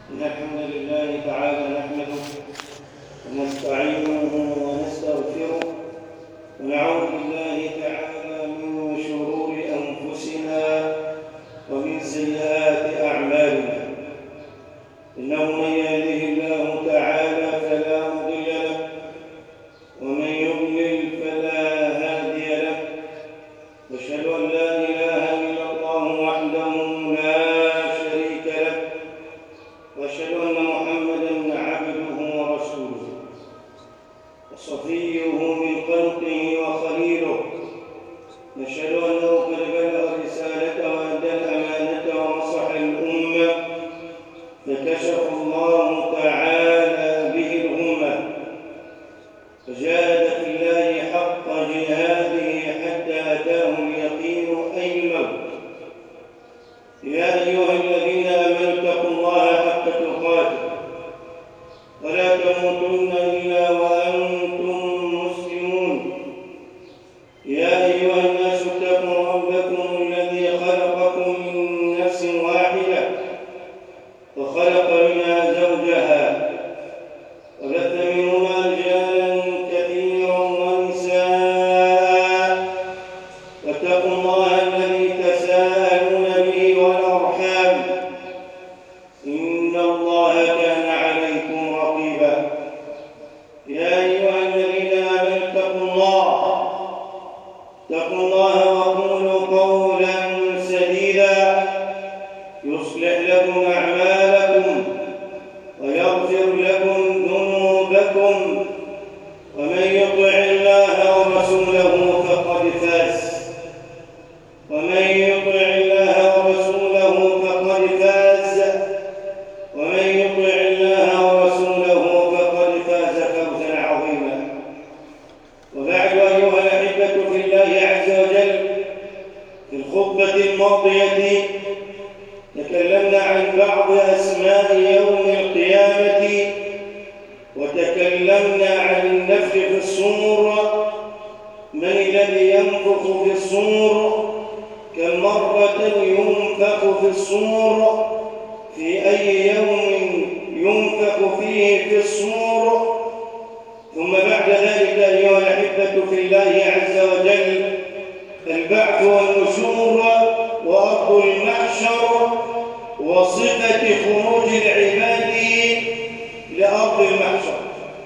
إن الحمد لله تعالى نحمده ونستعينه ونستغفره ونعوذ بالله تعالى من شرور أنفسنا ومن سيئات أعمالنا إنه من يهده الله تعالى فلا مضل له ومن يضلل فلا هادي له واشهد ان لا اله الا الله وحده لا شريك له واشهد ان محمدا عبده ورسوله وصفيه من خلقه وخليله نشهد انه قد بلغ الرساله وادى الامانه ونصح الامه فكشف الله تعالى به الامه فجاهد في الله حق جهاده حتى أتاه اليقين أي الموت يا أيها الذين آمنوا اتقوا الله حق تقاته ولا تموتن إلا وأنتم مسلمون يا أيها الناس اتقوا ربكم الذي خلقكم من نفس واحدة وخلق منها زوجها وبث منهما رجالا كثيرا ونساء واتقوا الله الذي تساءلون به والارحام ان الله كان عليكم رقيبا يا ايها الذين امنوا اتقوا الله اتقوا الله وقولوا قولا سديدا يصلح لكم اعمالكم ويغفر لكم ذنوبكم ومن يطع الله ورسوله فقد فاز ومن يطع الله ورسوله فقد فاز ومن يطع الله ورسوله فقد فاز فوزا عظيما وبعد ايها الاحبه في الله عز وجل في الخطبه الماضيه تكلمنا عن بعض أسماء يوم القيامة وتكلمنا عن النفخ في الصور من الذي ينفخ في الصور كم مرة ينفخ في الصور في أي يوم ينفخ فيه في الصور ثم بعد ذلك أيها الأحبة في الله عز وجل البعث والنشور وأرض المحشر وصفة خروج العباد لأرض المحشر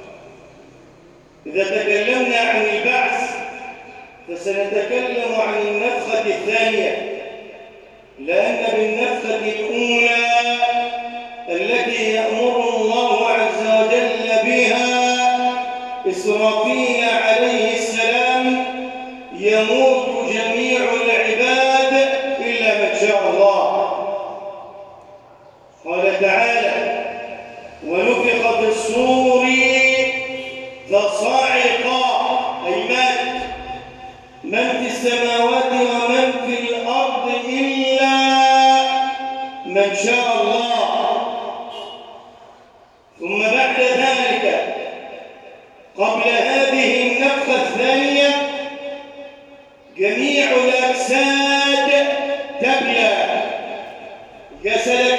إذا تكلمنا عن البعث فسنتكلم عن النفخة الثانية لأن بالنفخة الأولى التي يأمر الله عز وجل بها إسرافيل عليه السلام يموت جميع العباد إلا من شاء الله قال تعالى ونفخ في الصور فصعق أي مات من في السماوات ومن في الأرض إلا من شاء الله ثم بعد ذلك قبل هذه النفخة الثانية جميع الأجساد تبلى جسدك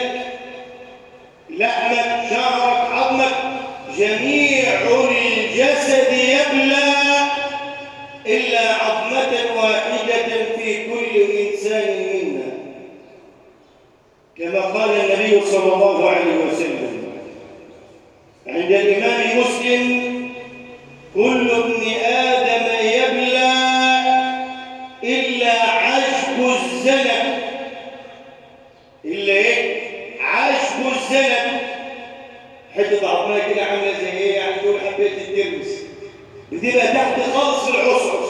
لحمك شعرك عظمك جميع الجسد يبلى إلا عظمة واحدة في كل إنسان منا كما قال النبي صلى الله عليه وسلم عند الإمام مسلم كل ابن آدم يبلى إلا عشب الزلم إلا إيه؟ عشب الزلم حتة عظمها كده عاملة زي إيه؟ يعني تقول حبيت الترمس بتبقى تحت خالص العصعص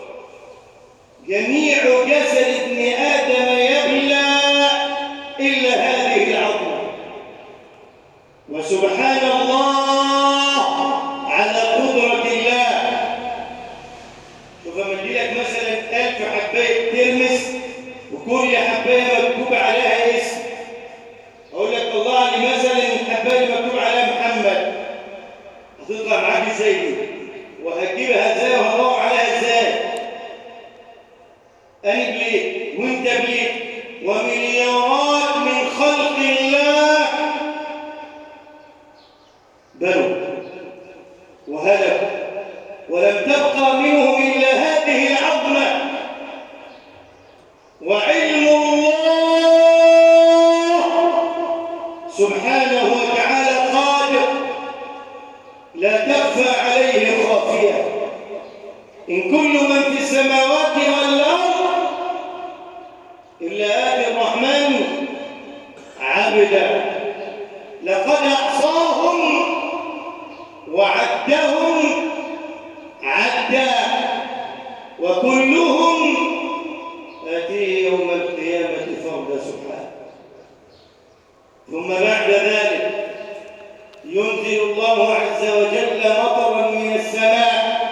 جميع جسد ابن آدم يبلى إلا هذه العظمة وسبحان الله على قدرة الله شوف لما لك مثلا ألف حباية ترمس وكل حباية مكتوب عليها اسم أقول لك طلع لي مثلا الحباية اللي مكتوب عليها محمد هتطلع معاك ازاي دي وهتجيبها ازاي وهدور عليها ازاي أنا بليك وانت بليك ومليارات من خلق الله بلوا وهلكوا ولم تبقى منهم إلا هذه العظمة وعلم الله سبحانه وتعالى قادر لا تخفى عليه خافية إن كل من في السماوات والأرض إلا آتي الرحمن عبدا لقد أحصاهم وعدهم عدا وكلهم آتيه يوم القيامة فردا سبحانه ثم بعد ذلك ينزل الله عز وجل مطرا من السماء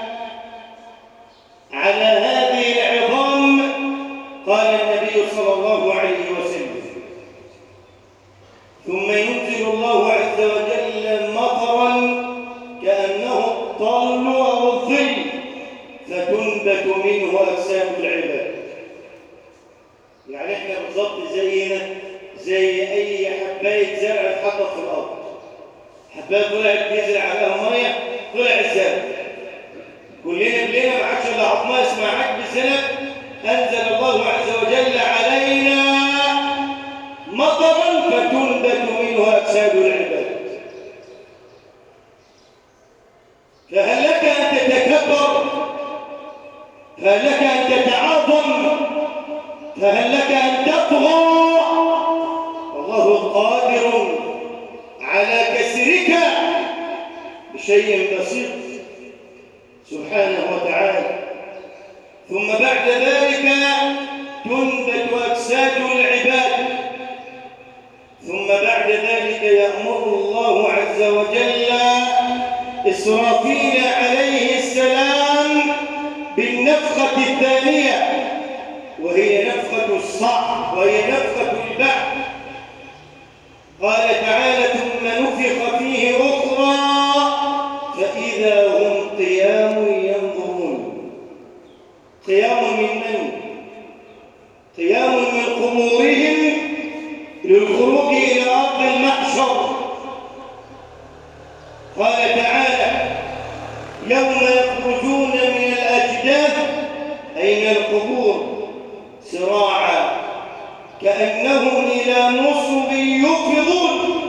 على هذه العظام قال النبي صلى الله عليه وسلم ثم ينزل الله عز وجل مطرا كأنه الطل أو الظل فتنبت منه أجسام العباد يعني احنا بالظبط زينا زي أي حباية زرع اتحطت في الأرض حباية طلعت نزل عليها مية طلع الزرع كلنا بلينا ما عادش الا عظماء اسمها عجب الزنب أنزل الله عز وجل علينا مطرا فتنبت منه أجساد العباد فهل لك أن تتكبر فهل لك أن تتعاظم فهل لك أن تطغى الله قادر على كسرك بشيء بسيط سبحانه وتعالى ثم بعد ذلك تنبت أجساد العباد ثم بعد ذلك يأمر الله عز وجل إسرافيل عليه السلام بالنفخة الثانية وهي نفخة الصعب وهي نفخة البعث قال تعالى ثم نفخ فيه أخرى فإذا هم قيام ينظرون قيام من من؟ قيام من قبورهم للخروج إلى أرض المحشر قال تعالى يوم يخرجون من الأجداث أي من القبور سراعا كأنهم إلى نصب يوفضون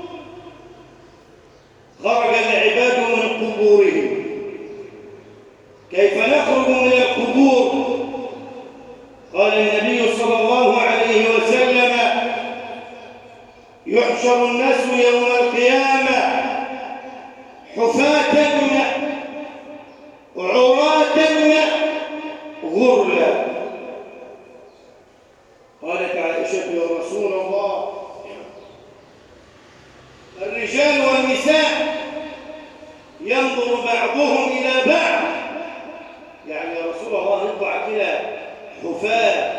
خرج العباد من قبورهم كيف نخرج من القبور قال النبي صلى الله عليه وسلم يحشر الناس يوم القيامة حفاة عراة غرلا قالت عائشة يا رسول الله الرجال والنساء ينظر بعضهم إلى بعض يعني يا رسول الله نطلع كده حفاة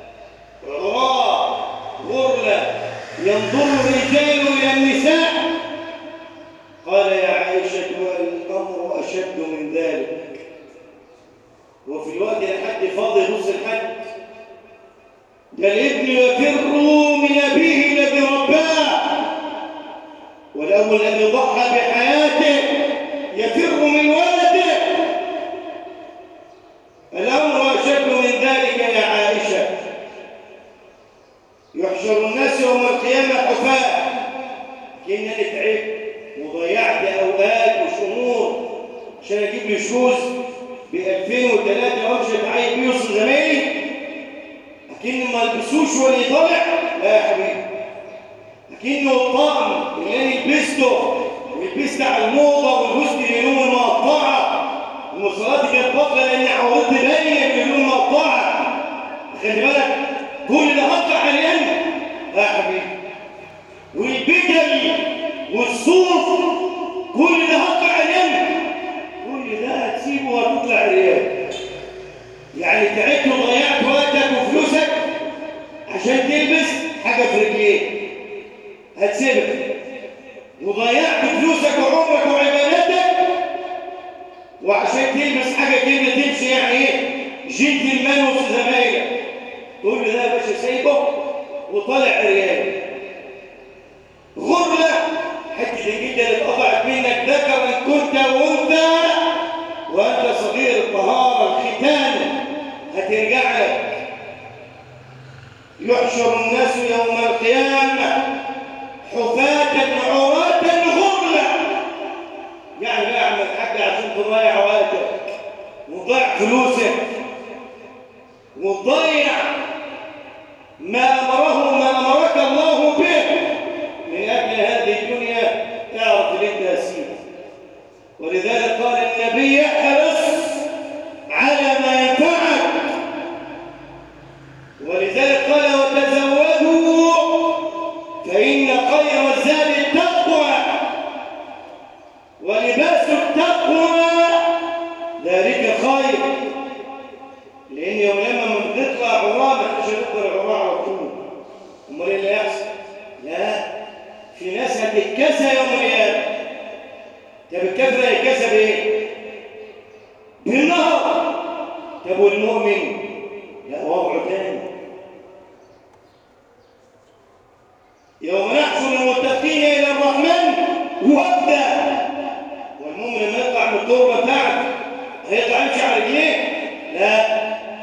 عراة غرلا ينظر الرجال إلى النساء قال يا عائشة الأمر أشد من ذلك وفي الوقت الحد فاضي نص الحد ده الابن يفر من أبيه الذي رباه والأب الذي ضحى بحياته يفر من ولده الأمر أشد من ذلك يا عائشة يحشر الناس يوم القيامة حفاة كأنني تعبت وضيعت أوقات وشهور عشان أجيب لي شوز ب 2003 وامشي اتعايد بيه وسط زمايلي أكني ما البسوش ولا يطلع لا يا حبيبي أكنه الطقم اللي أنا لبسته ولبست على الموضة ولبست الهدوم المقطعة ومصلاتي كانت باطلة لأني عودت باين الهدوم المقطعة خلي بالك كل ده هطلع عليان لا يا حبيبي والبدل والصوف كل ده هطلع عليان كل ده هتسيبه وهتطلع ريال يعني تعبت وضيعت وقتك وفلوسك عشان تلبس حاجة في رجليك هتسيبك وضيعت فلوسك وعمرك وعبادتك وعشان تلبس حاجة كده تمشي يعني ايه جنتلمان وسط زمايلك كل ده يا باشا سايبه وطالع ريال غرلة حتة الجلدة اللي اتقطعت منك كنت أنثى وأنت صغير الطهارة الختان هترجع لك يحشر الناس يوم القيامة حفاة عراة غرلا يعني لا اعمل حاجة عشان تضيع وقتك وتضيع فلوسك وتضيع ما أمره ما أمرك الله به من أجل هذه الدنيا اعرف اللي انت أسير ولذلك قال النبي احرص على ما ينفعك ولذلك قال وتزودوا فإن خير الزاد التقوى ولباس التقوى ذلك خير لأن يوم لما بتطلع عراة ما تقدرش تقدر عراة على طول أمال إيه اللي يحصل؟ لا في ناس هتتكسى يوم القيامة طب الكافر هيتكسى بإيه؟ بالنهر طب والمؤمن لا وضعه تاني يوم نحشر المتقين الى الرحمن وابدا والمؤمن لما يطلع من التربه بتاعته هيطلع يمشي على رجليه لا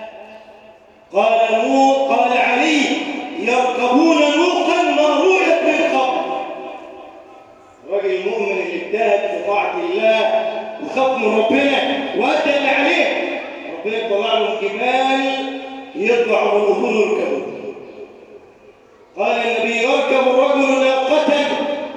قال نور قال علي يركبون نوقا مرويه بالقبر الراجل المؤمن اللي اجتهد في طاعه الله وخاف من ربنا وادى اللي عليه ربنا يطلع له جبال يطلع من ظهور يركبون قال النبي يركب الرجل ناقة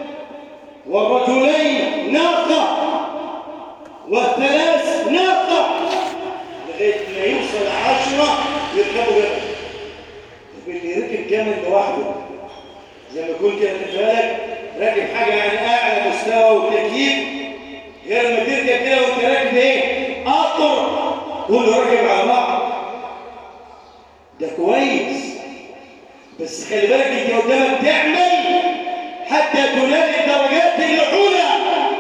والرجلين ناقة والثلاث ناقة لغاية ما يوصل عشرة يركبوا جبل طب اللي ركب جمل لوحده زي ما يكون كده خد بالك راكب حاجة يعني أعلى مستوى وتكييف غير ما تركب كده وأنت راكب إيه؟ قطر كله راكب على بعض ده كويس بس خلي بالك انت قدامك تعمل حتى تنال الدرجات العلى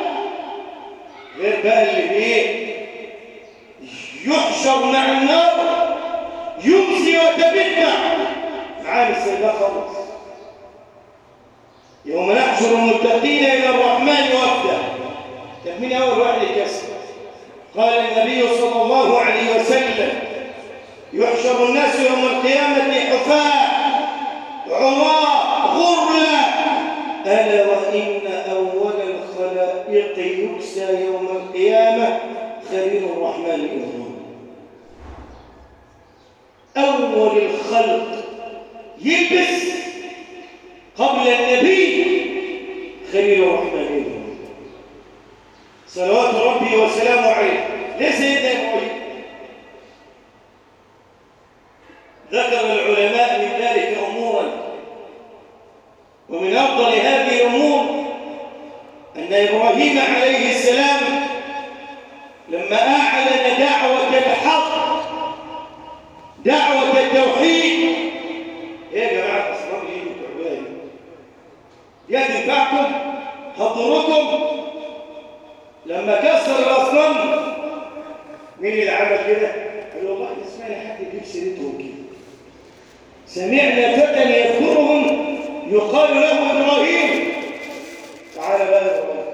غير بقى اللي بايه يحشر مع النار يمسي وتبدع معاني السيدة خلص يوم نحشر المتقين الى الرحمن وفدا طب مين اول واحد يكسر قال النبي صلى الله عليه وسلم يحشر الناس يوم القيامه حفاه عراة غرلا ألا وإن أول الخلائق يكسى يوم القيامة خليل الرحمن إبراهيم أول الخلق يلبس قبل النبي خليل الرحمن إبراهيم صلوات ربي وسلامه عليه ليه سيدنا إبراهيم ذكر العلماء من ذلك أمورا ومن أفضل هذه الأمور أن إبراهيم عليه السلام لما أعلن دعوة الحق دعوة التوحيد إيه يا جماعة أصنام إيه بتعملوا دي هتنفعكم هتضركم لما كسر الأصنام مين اللي عمل كده؟ قال والله اسمعني حد يجيب سيرتهم كده سمعنا فتى يذكرهم يقال له ابراهيم تعالى بقى يا ابراهيم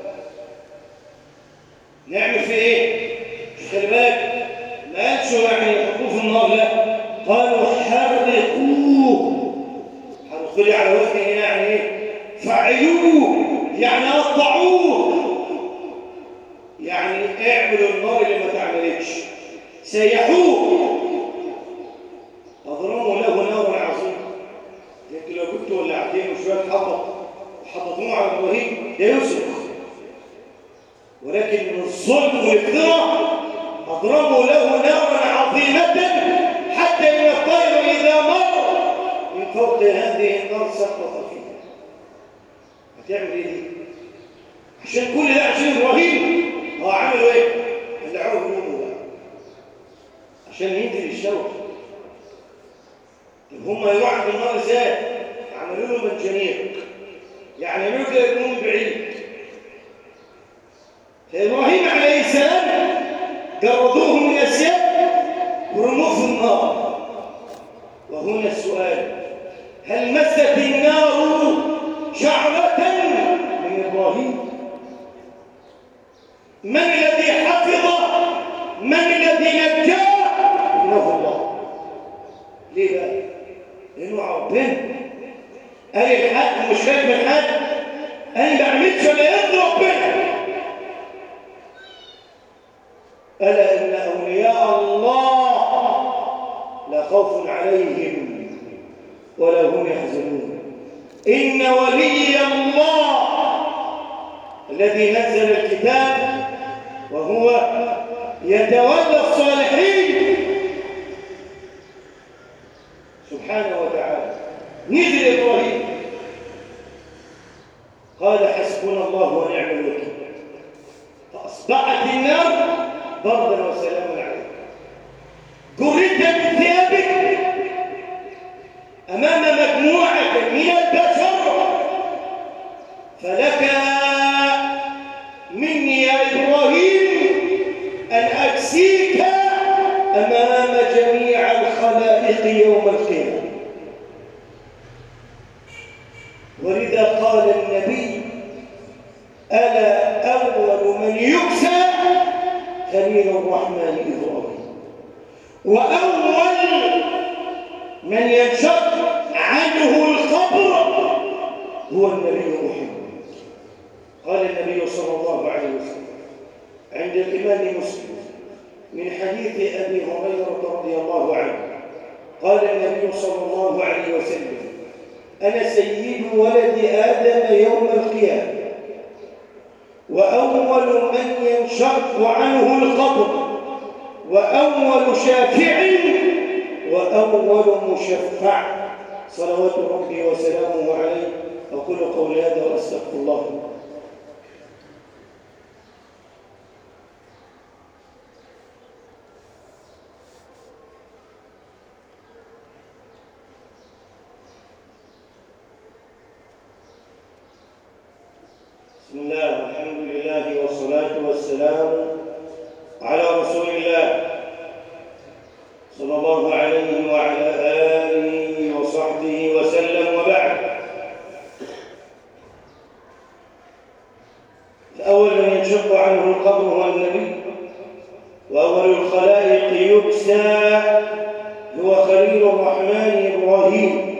نعمل في ايه خلي بالك ما قالش يعني يحطوه في النار لا قالوا حرقوه حرقوا لي على وزن هنا يعني ايه فعلوه يعني قطعوه يعني اعملوا النار اللي ما تعملتش سيحوه أضرموا له نارا عظيما لكن لو كنت ولعتين وشوية حطب وحطتوه على إبراهيم ده يصرخ ولكن من الظلم والافتراء أضرموا له نارا عظيمة حتى إن الطير إذا مر من فوق هذه النار سقط فيها هتعمل إيه دي؟ عشان كل ده عشان إبراهيم هو عملوا إيه؟ قلعوه بنومه بقى عشان ينزل الشوك طب هم يروحوا عند النار ازاي؟ عملوا له منجنيق يعني يعملوا كده يكونوا من بعيد فابراهيم عليه السلام جردوه من السيف ورموه في النار وهنا السؤال هل مست النار شعرة من ابراهيم؟ من الذي حفظه من الذي نجاه انه الله ليه بقى لانه ربنا قال الحق مش فاهم الحق انا ما بعملش ولا يرضي ربنا الا ان اولياء الله لا خوف عليهم ولا هم يحزنون ان ولي الله الذي نزل الكتاب وهو يتولى الصالحين سبحانه وتعالى نزل ابراهيم قال حسبنا الله ونعم الوكيل فاصبحت النار بردا وسلاما عليك جردت بثيابك امام مجموعه من البشر فلك مني يا ابراهيم ان اكسيك امام جميع الخلائق يوم القيامه ولذا قال النبي الا اول من يكسى خليل الرحمن ابراهيم واول من ينشق عنه القبر هو النبي محمد قال النبي صلى الله عليه وسلم عند الامام مسلم من حديث ابي هريره رضي الله عنه قال النبي صلى الله عليه وسلم انا سيد ولد ادم يوم القيامه واول من ينشق عنه القبر واول شافع واول مشفع صلوات ربي وسلامه عليه اقول قولي هذا واستغفر الله بسم الله والحمد لله والصلاة والسلام على رسول الله صلى الله عليه وعلى آله وصحبه وسلم وبعد فأول من ينشق عنه القبر هو النبي وأول الخلائق يكسى هو خليل الرحمن إبراهيم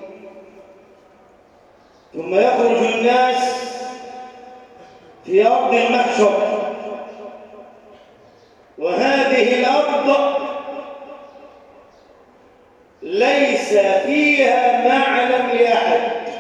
ثم يخرج الناس في أرض المحشر وهذه الأرض ليس فيها معلم لأحد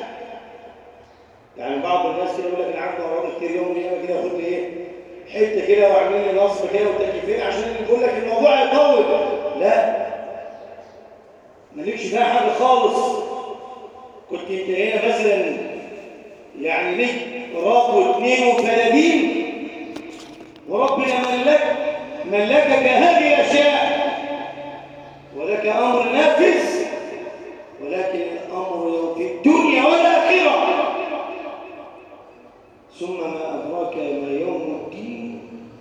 يعني بعض الناس كده يقول لك انا عندي امراض كتير يوم ليه كده خد لي ايه حته كده واعمل لي نصب كده وتكييفين عشان يقول لك الموضوع يطول لا مالكش فيها حاجه خالص كنت انت هنا مثلا يعني ليك راب واثنين وثلاثين وربنا ملك ملكك هذه الاشياء ولك امر نافذ ولكن الامر في الدنيا والاخره ثم ما ادراك ما يوم الدين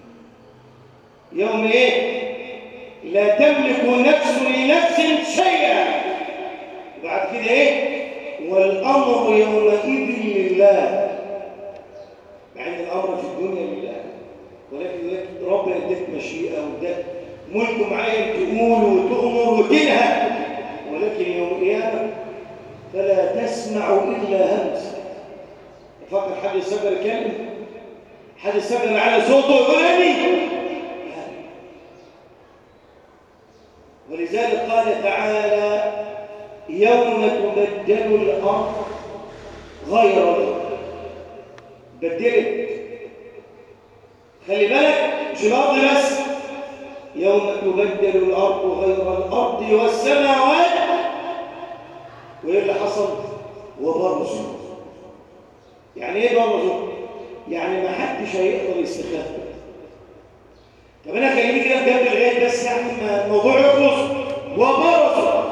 يوم ايه لا تملك نفس لنفس شيئا بعد كده ايه والامر يومئذ لله مع ان الامر في الدنيا لله ولكن ربنا اداك مشيئه واداك ملك معين تقول وتؤمر وتنهى ولكن يوم القيامه فلا تسمع الا همس فكر حد يسجل يتكلم حد يسجل على صوته يقول اني ولذلك قال تعالى يوم تبدل الارض غير الارض بدلت خلي بالك مش الارض بس يوم تبدل الارض غير الارض والسماوات وايه اللي حصل وبرزوا يعني ايه برزوا يعني ما حدش هيقدر يستخبى طب انا خليني كده بجنب الغايه بس يعني ما الموضوع يخلص وبرزوا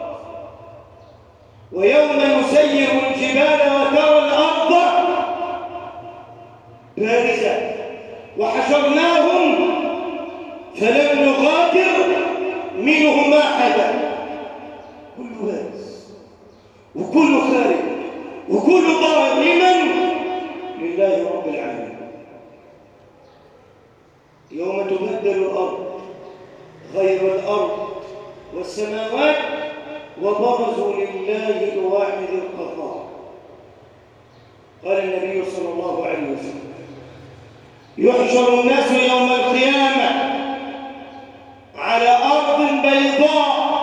ويوم نسير الجبال وترى الارض بارزه وحشرناهم فلم نغادر منهم احدا كل بارز وكل خارج وكل ظاهر لمن لله رب العالمين يوم تبدل الأرض غير الأرض والسماوات وبرزوا لله الواحد القهار قال النبي صلى الله عليه وسلم يحشر الناس يوم القيامة على أرض بيضاء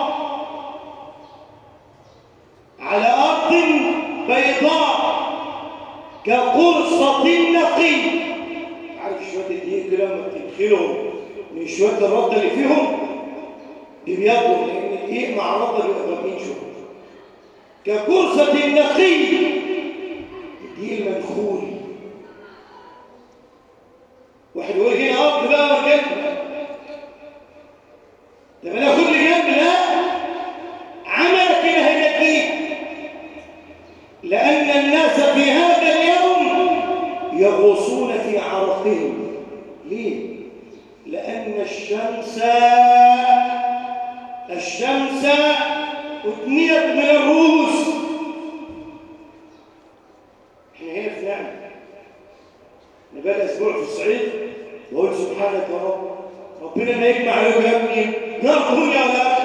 على أرض بيضاء كقرصة نقي عارف شوية الدقيق كده لما تدخلهم من شوية الرده اللي فيهم بيبيضوا لأن الدقيق مع الرده بيبقى غامقين شوية كقرصة نقي الدقيق المنخول واحد يقول هنا أرض بقى وجنب طب أنا كل جنب لا عملك كده هينجيك لأن الناس في هذا اليوم يغوصون في عرقهم ليه؟ لأن الشمس الشمس أثنيت من الرؤوس احنا هنا في نعمة نبقى أسبوع في الصعيد وأقول سبحانك يا رب ربنا ما يجمع عليكم يا ابني نرقهم يا ولاد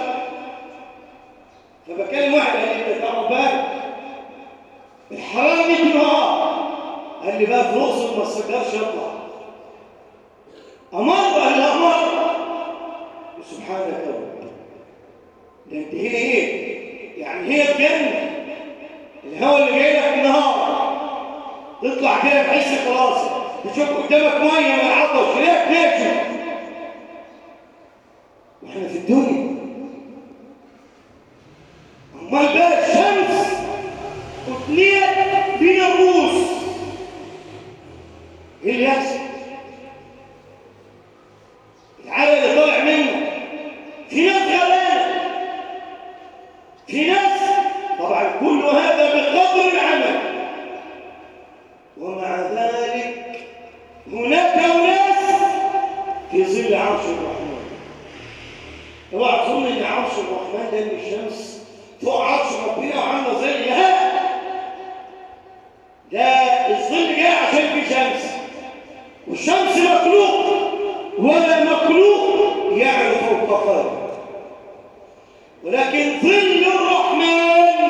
فبكلم واحد قال لي انت تعرف بقى الحرام 100 نهار قال لي بقى في الاقصر ما استقدرش يطلع امر قال لي امر سبحانك يا رب ده انت هنا ايه يعني هي الجنه الهواء اللي جاي لك النهار تطلع كده بحس خلاص تشوف قدامك ميه من العطش ليه ليه واحنا في الدنيا امال بقى الشمس أثنيت من الروس ايه اللي يحصل العرق اللي طالع منه في ناس غلانه في ناس طبعا كل هذا بقدر العمل ومع ذلك هناك اناس في ظل عرش الرحمن اوعى تظن ان عرش الرحمن ده من الشمس فوق عرش ربنا وعامله ظل لا ده الظل جاي عشان في شمس والشمس مخلوق ولا مخلوق يعلو فوق قدر ولكن ظل الرحمن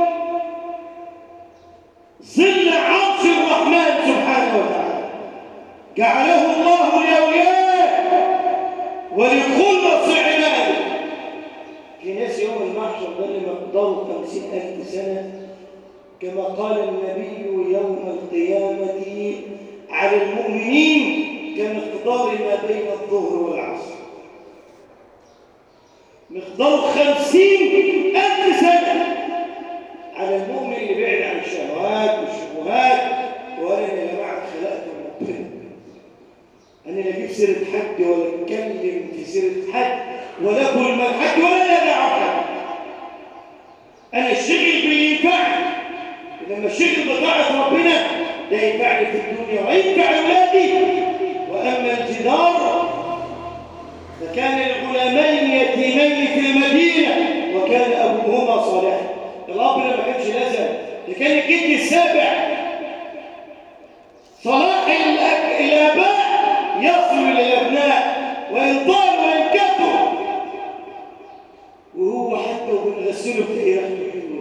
ظل عرش الرحمن سبحانه وتعالى جعله الله لأوليائه ولخلص عباده في ناس يوم المحشر ده اللي مقداره خمسين ألف سنة كما قال النبي يوم القيامة على المؤمنين كمقدار ما بين الظهر والعصر مقدار خمسين ألف سنة على المؤمن اللي بعد عن الشهوات والشبهات وقال إن يا جماعة خلقت ربنا أنا لا أجيب سيرة حد ولا أتكلم في سيرة حد ولا أكل مال حد ولا أدعو حد أنا الشغل باللي ينفعني لما الشغل بطاعة ربنا ده ينفعني في الدنيا وينفع أولادي وأما الجدار فكان الغلامين يتيمين في المدينة وكان أبوهما صالحا الأب ما كانش لازم ده كان الجد السابع صلاح الأب- الآباء يصل إلى الأبناء وإن طال وإن كثر وهو حتى وبنغسله تلاقي ريحته حلوة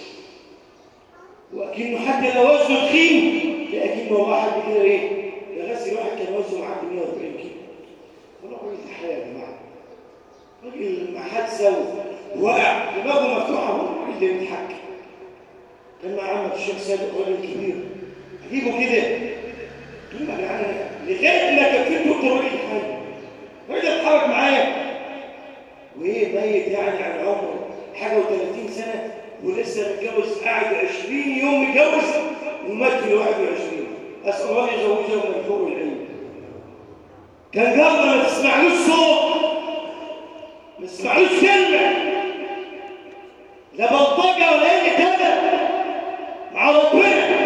وأكنه حتى لو وزنه تخين لأكنه واحد كده إيه ده غسل واحد كان وزنه معدي 140 كيلو ولا راجل الحياة يا جماعة راجل مع حادثة وقع دماغه مفتوحة هو الراجل اللي بيضحك كان مع عمك الشيخ صادق راجل كبير اجيبه كده قلت له يعني لغايه ما كفيت قلت راجل حي راجل اتحرك معايا وايه ميت يعني على عمره حاجه و30 سنه ولسه متجوز قاعد 20 يوم متجوز ومات في 21 اسال الله يزوجه من الحور العين كان جارنا ما تسمعلوش صوت ما تسمعلوش كلمه لا بلطجه ولا اي كلمه مع ربنا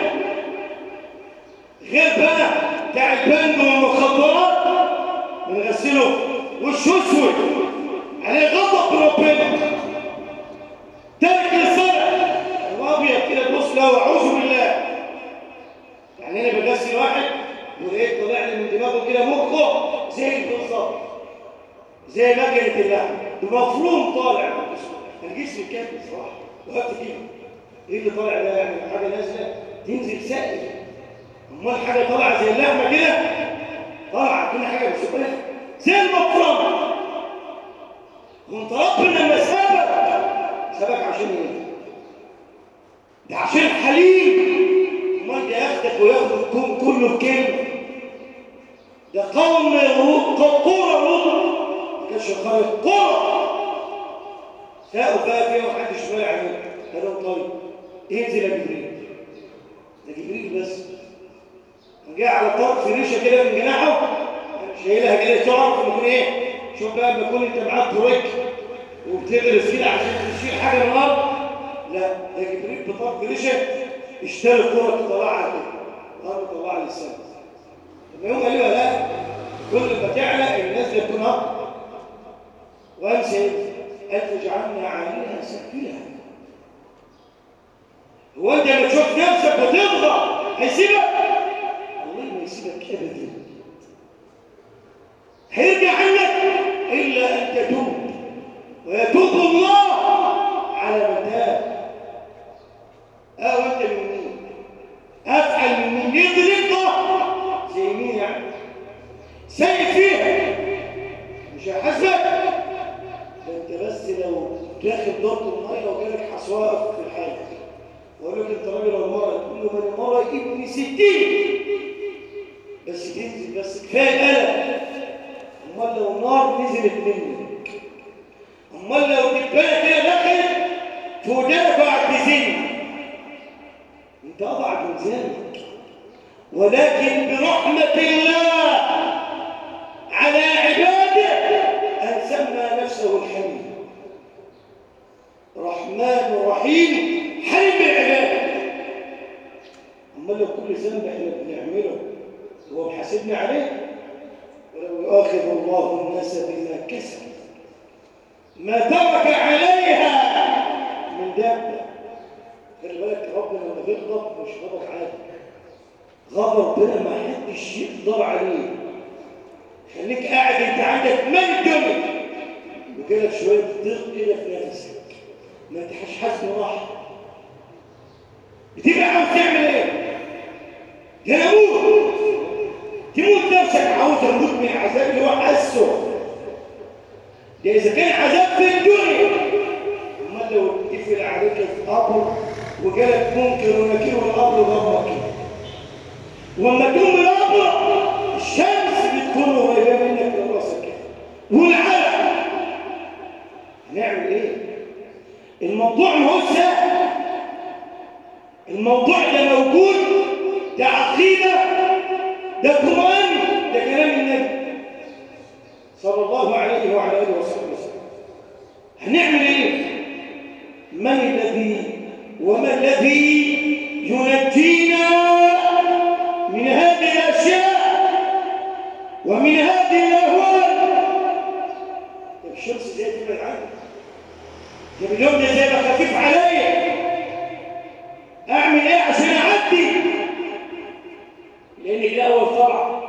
غير بقى بتاع البند والمخدرات بنغسله وشه اسود عليه غضب ربنا ترك الصلاه الابيض كده تبص له اعوذ بالله يعني انا بغسل واحد ولقيت طلع لي من دماغه كده مخه زي بالظبط زي مكنه اللحم بمفروم طالع الجسم كامل صراحه وقت كده ايه اللي طالع ده يعني حاجه نازله تنزل سائل امال حاجه طالعه زي اللحمه كده طالعه كل حاجه بتشوفها زي المفرمه وانت ربنا لما سابك سابك عشان ايه ده عشان حليم امال ده ياخدك وياخد الكون كله بكلمه ده قوم قرى لوط ما كانش خالق قرى ساقوا بقى فيها ومحدش مالع عليه قال لهم طيب انزل يا جبريل ده جبريل بس جه على طرف ريشه كده من جناحه شايلها كده تعرف ان يكون ايه شوف بقى لما يكون انت معاك بريك وبتغرس كده عشان تشيل حاجه من الارض لا ده جبريل بطرف ريشه اشتري الكره طلعها كده الارض طلعها للسماء لما يوم قال له لا كل ما تعلى الناس تكون اكبر وامسك قال فاجعلنا عليها سفينه هو انت لما تشوف نفسك وتضغط هيسيبك والله ما يسيبك ابدا هيرجع عنك الا ان تتوب ويتوب الله على من تاب اه وانت من مين افعل من مين يضرب زي مين يعني سيء فيها مش هيحاسبك ده انت بس لو داخل دورة المية وجالك حصوات في الحاجة وقال لك انت راجل ولا مرة تقول له من مرة ابن ستين بس تنزل بس كفاية قلق امال لو النار نزلت منك امال لو دبانة كده دخلت في ودانك وقعد تزن انت اضعف من ذلك ولكن برحمة الله على عباده أن سمى نفسه الحليم رحمن رحيم حليم العباد أما لو كل ذنب احنا بنعمله هو محاسبنا عليه ولو يؤاخذ الله الناس بما كسب ما ترك عليها من دابة خلي بالك ربنا لما بيغضب مش غضب عادي غضب ربنا ما حدش يقدر عليه خليك قاعد انت عندك مال الدنيا وجالك شويه ضيق كده في نفسك ما انتش حاسس براحه بتبقى عاوز تعمل ايه؟ يا اموت تموت نفسك عاوز اموت من العذاب اللي هو حاسه ده اذا كان عذاب في الدنيا امال لو اتقفل عليك في قبر وجالك منكر ونكير والقبر ضربك وما تقوم من القبر الشمس بتكون قريبه منك من راسك والعلم هنعمل ايه الموضوع ما هو سهل الموضوع ده موجود ده عقيده ده قران ده كلام النبي صلى الله عليه وعلى اله وصحبه وسلم هنعمل ايه من الذي وما الذي ينجينا من هذه الاشياء ومن هذه الاهوال الشمس زي تبعد عنك طب اليوم ده زي ما خفيف عليا اعمل ايه عشان اعدي لان ده اول طلعه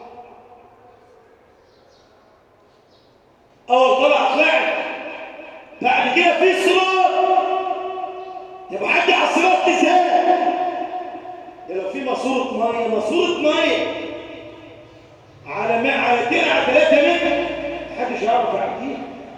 اول طلعه طلعت بعد كده في صراط طب عدي على الصراط ازاي ده لو في ماسوره ميه ماسوره ميه على ما على ترعه 3 متر محدش يعرف يعديها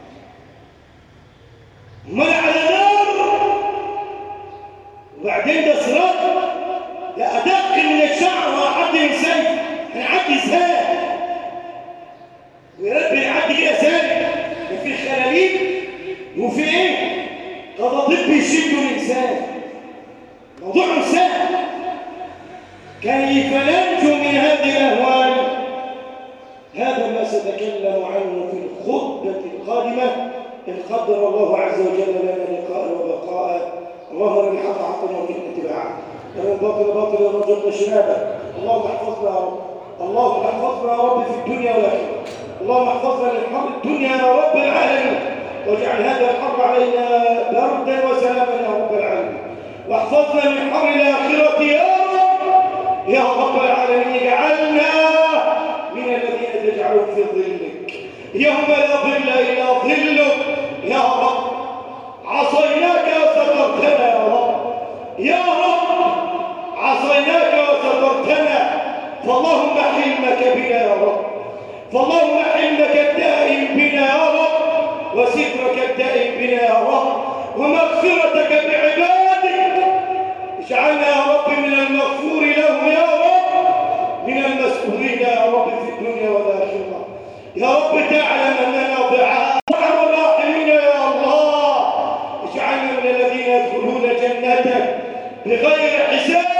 امال على نار وبعدين ده صراط ده ادق من الشعر وحد انسان هنعدي ازاي ويا رب نعدي كده ازاي ده في خلاليب وفي ايه قضاضيب بيشدوا الانسان موضوع سهل كيف ننجو من هذه الاهوال هذا ما سنتكلم عنه في الخطبه القادمه ان قدر الله عز وجل لنا لقاء وبقاء اللهم ارنا الحق حقا وارزقنا اتباعه ارنا الباطل باطلا وارزقنا اجتنابه اللهم احفظنا يا رب اللهم احفظنا يا رب في الدنيا والاخره اللهم احفظنا من حر الدنيا يا رب العالمين واجعل هذا الحر علينا بردا وسلاما يا رب العالمين واحفظنا من حر الاخره يا رب يا رب العالمين اجعلنا من الذين تجعلون في يوم لا ظل إلا ظلك يا رب عصيناك وسترتنا يا رب يا رب عصيناك وسترتنا فاللهم حلمك بنا يا رب فاللهم حلمك الدائم بنا يا رب وسترك الدائم بنا يا رب ومغفرتك بعبادك اجعلنا يا رب من المغفور لهم يا رب من المسؤولين يا رب في الدنيا والآخرة يا رب تعلم أننا ضعاف ارحم الراحمين يا الله اجعلنا من الذين يدخلون جنتك بغير حساب